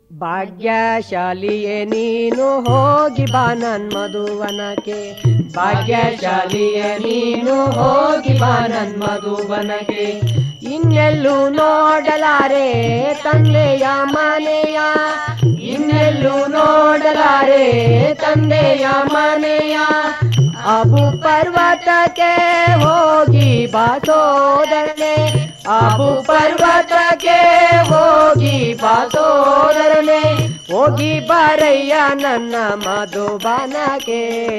ಭಾಗ್ಯಶಾಲಿಯೇ ನೀನು ಹೋಗಿ ಬಾ ನನ್ ಮಧುವನಕ್ಕೆ ಭಾಗ್ಯಶಾಲಿಯ ನೀನು ಹೋಗಿ ಬಾ ನನ್ ಮಧುಬನಗೆ ಇನ್ನೆಲ್ಲೂ ನೋಡಲಾರೆ ತಂದೆಯ ಮನೆಯ ಇನ್ನೆಲ್ಲೂ ನೋಡಲಾರೆ ತಂದೆಯ ಮನೆಯ ಅಬು ಪರ್ವತಕ್ಕೆ ಹೋಗಿ ಬಾ ಸೋದರನೆ ಅಬು ಪರ್ವತಕ್ಕೆ ಹೋಗಿ ಬಾ ಸೋದರನೆ ಹೋಗಿ ಬಾರಯ್ಯ ನನ್ನ ಮಧುಬನಕ್ಕೆ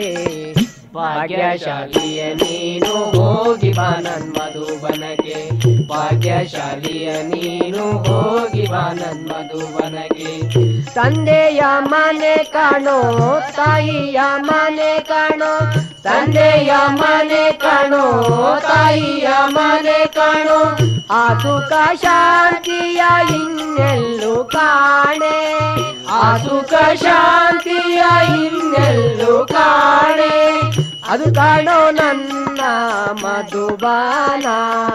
ಭಾಗ್ಯಶಾಲಿಯ ನೀನು ಹೋಗಿ ಬಾ ನನ್ ಮಧುಬನಗೆ ಭಾಗ್ಯಶಾಲಿಯ ನೀನು ಹೋಗಿ ಬಾ ನನ್ ಮಧುಬನಗೆ ತಂದೆಯ ಮನೆ ಕಾಣೋ ತಾಯಿಯ ಮನೆ ಕಾಣೋ ತಂದೆಯ ಮನೆ ಕಾಣೋ ತಾಯಿಯ ಮನೆ ಕಾಣೋ ಆ ಸುಖ ಶಾಂತಿಯ ಇನ್ನೆಲ್ಲೂ ಕಾಣೆ ಆ ಸುಖ ಶಾಂತಿಯ ಇನ್ನೆಲ್ಲೂ ಕಾಣೆ ಅದು ಕಾಣೋ ನನ್ನ ಮಧುಬಾನ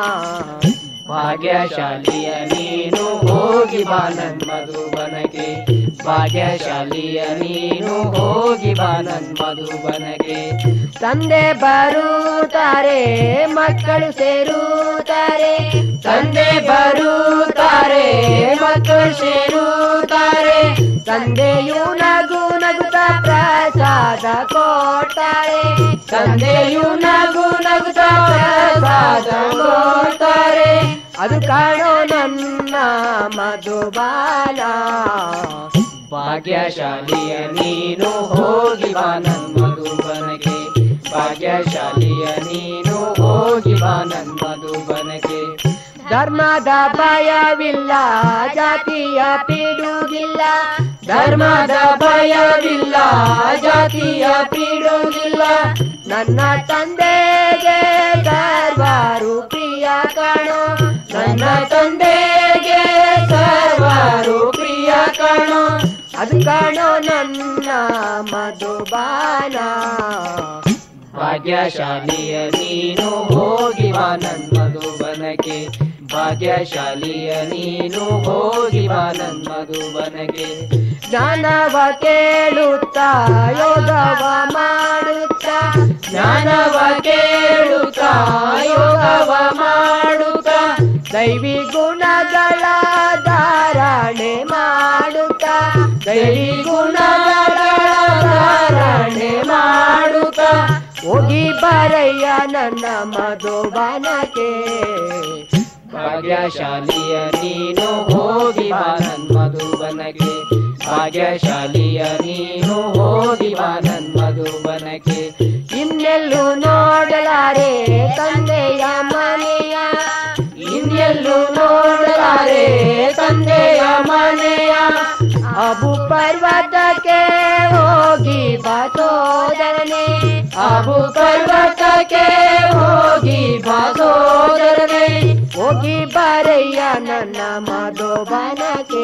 ಭಾಗ್ಯಶಾಲಿಯ ನೀನು ಹೋಗಿ ಬಾ ನನ್ ಮಧುಬನಗೆ ಭಾಗ್ಯಶಾಲಿಯ ನೀನು ಹೋಗಿ ಬಾ ನನ್ ಮಧುಬನಗೆ ತಂದೆ ಬರುತ್ತಾರೆ ಮಕ್ಕಳು ಸೇರುತ್ತಾರೆ ತಂದೆ ಬರುತ್ತಾರೆ ಮಕ್ಕಳು ಸೇರುತ್ತಾರೆ ತಂದೆಯು ನಗು ನಗುತ್ತ ಪ್ರಸಾದ ಕೊಡ್ತಾರೆ ತಂದೆಯು ನಗು ನಗುತ್ತ ಪ್ರಸಾದ ಕೊಡ್ತಾರೆ ಅದು ಕಾಣೋ ನನ್ನ ಮಧುಬಾಲ ಭಾಗ್ಯಶಾಲಿಯ ನೀನು ಹೋಗಿ ಬಾ ನನ್ ಮಧುಬನಗೆ ಭಾಗ್ಯಶಾಲಿಯ ನೀನು ಹೋಗಿ ಬಾ ನನ್ ಮಧುಬನಗೆ ಧರ್ಮದ ಭಯವಿಲ್ಲ ಜಾತಿಯ ಪಿಡುಗಿಲ್ಲ ಧರ್ಮದ ಭಯವಿಲ್ಲ ಜಾತಿಯ ಪೀಡುಗಿಲ್ಲ ನನ್ನ ತಂದೆಗೆ ಸರ್ವಾರು ಪ್ರಿಯ ಕಾಣೋ ನನ್ನ ತಂದೆಗೆ ಸರ್ವಾರು ಪ್ರಿಯ ಕಾಣೋ ಅದು ಕಾಣೋ ನನ್ನ ಮಧುಬಾನ ಭಾಗ್ಯಶಾಲಿಯ ನೀನು ಹೋಗಿ ಬಾ ನನ್ ಮಧುಬನಗೆ ಭಾಗ್ಯಶಾಲಿಯ ನೀನು ಹೋಗಿ ಬಾ ನನ್ ಮಧುಬನಗೆ ಜ್ಞಾನವ ಕೇಳುತ್ತಾ ಯೋಗವ ಮಾಡುತ್ತಾ ಜ್ಞಾನವ ಕೇಳುತ್ತಾ ಯೋಗವ ಮಾಡುತ್ತಾ ದೈವಿ ಗುಣಗಳ ಧಾರಣೆ ಮಾಡುತ್ತಾ ದೈವಿ ಗುಣಗಳ ಧಾರಣೆ ಮಾಡುತ್ತಾ ಹೋಗಿ ಬರಯ್ಯ ನನ್ನ ಮಧುಬನಕ್ಕೆ ಭಾಗ್ಯಶಾಲಿಯ ನೀನು ಹೋಗಿ ಬಾ ನನ್ ಮಧುಬನಗೆ ಭಾಗ್ಯಶಾಲಿಯ ನೀನು ಹೋಗಿ ಬಾ ನನ್ ಮಧುಬನಗೆ ಇನ್ನೆಲ್ಲೂ ನೋಡಲಾರೆ ತಂದೆಯ ಮನೆಯ ಇನ್ನೆಲ್ಲೂ ನೋಡಲಾರೆ ತಂದೆಯ ಮನೆಯ ಅಬು ಪರ್ವತಕ್ಕೆ ಹೋಗಿ ಬಾ ಸೋದರನೆ ಅಬು ಪರ್ವತಕ್ಕೆ ಹೋಗಿ ಬಾ ಸೋದರನೆ ಹೋಗಿ ಬರಯ್ಯ ನನ್ನ ಮಧುಬನಕ್ಕೆ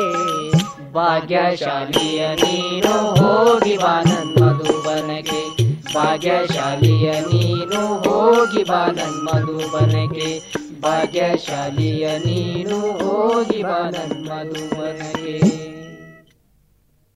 ಭಾಗ್ಯಶಾಲಿಯ ನೀನು ಹೋಗಿ ಬಾ ನನ್ ಮಧುಬನಗೆ ಭಾಗ್ಯಶಾಲಿಯ ನೀನು ಹೋಗಿ ಬಾ ನನ್ ಮಧುಬನಗೆ ಭಾಗ್ಯಶಾಲಿಯ ನೀನು ಹೋಗಿ ಬಾ ನನ್ ಮಧುಬನಗೆ